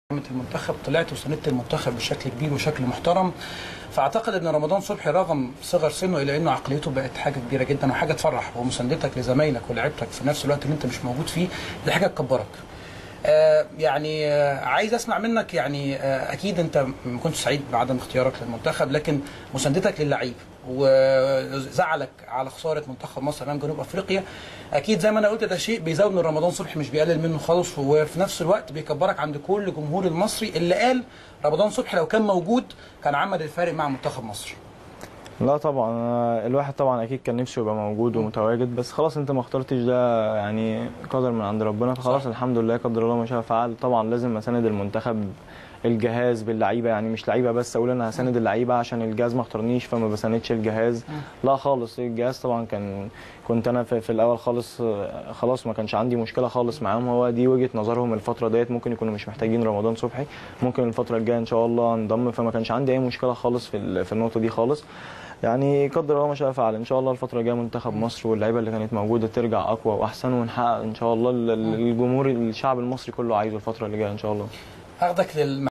المنتخب طلعت وساندت المنتخب بشكل كبير وشكل محترم فاعتقد ان رمضان صبحي رغم صغر سنه الا انه عقليته بقت حاجه كبيره جدا وحاجه تفرح ومساندتك لزمايلك ولاعيبتك في نفس الوقت اللي انت مش موجود فيه دي حاجه تكبرك. آه يعني آه عايز اسمع منك يعني آه اكيد انت ما كنتش سعيد بعدم اختيارك للمنتخب لكن مساندتك للعيب وزعلك على خساره منتخب مصر امام جنوب افريقيا اكيد زي ما انا قلت ده شيء بيزود من رمضان صبحي مش بيقلل منه خالص وفي نفس الوقت بيكبرك عند كل جمهور المصري اللي قال رمضان صبحي لو كان موجود كان عمل الفارق مع منتخب مصر لا طبعا أنا الواحد طبعا اكيد كان نفسه يبقى موجود ومتواجد بس خلاص انت ما اخترتش ده يعني قدر من عند ربنا فخلاص صح. الحمد لله قدر الله ما شاء فعل طبعا لازم اساند المنتخب الجهاز باللعيبه يعني مش لعيبه بس اقول انا هساند اللعيبه عشان الجهاز ما اختارنيش فما بساندش الجهاز لا خالص الجهاز طبعا كان كنت انا في, في الاول خالص آه، خلاص ما كانش عندي مشكله خالص معاهم هو دي وجهه نظرهم الفتره ديت ممكن يكونوا مش محتاجين رمضان صبحي ممكن الفتره الجايه ان شاء الله انضم فما كانش عندي اي مشكله خالص في ال- في النقطه دي خالص يعني قدر الله ما شاء فعل ان شاء الله الفتره الجايه منتخب مصر واللعيبه اللي كانت موجوده ترجع اقوى واحسن ونحقق ان شاء الله ال- ال- الجمهور الشعب المصري كله عايزه الفتره اللي جايه ان شاء الله اخدك لل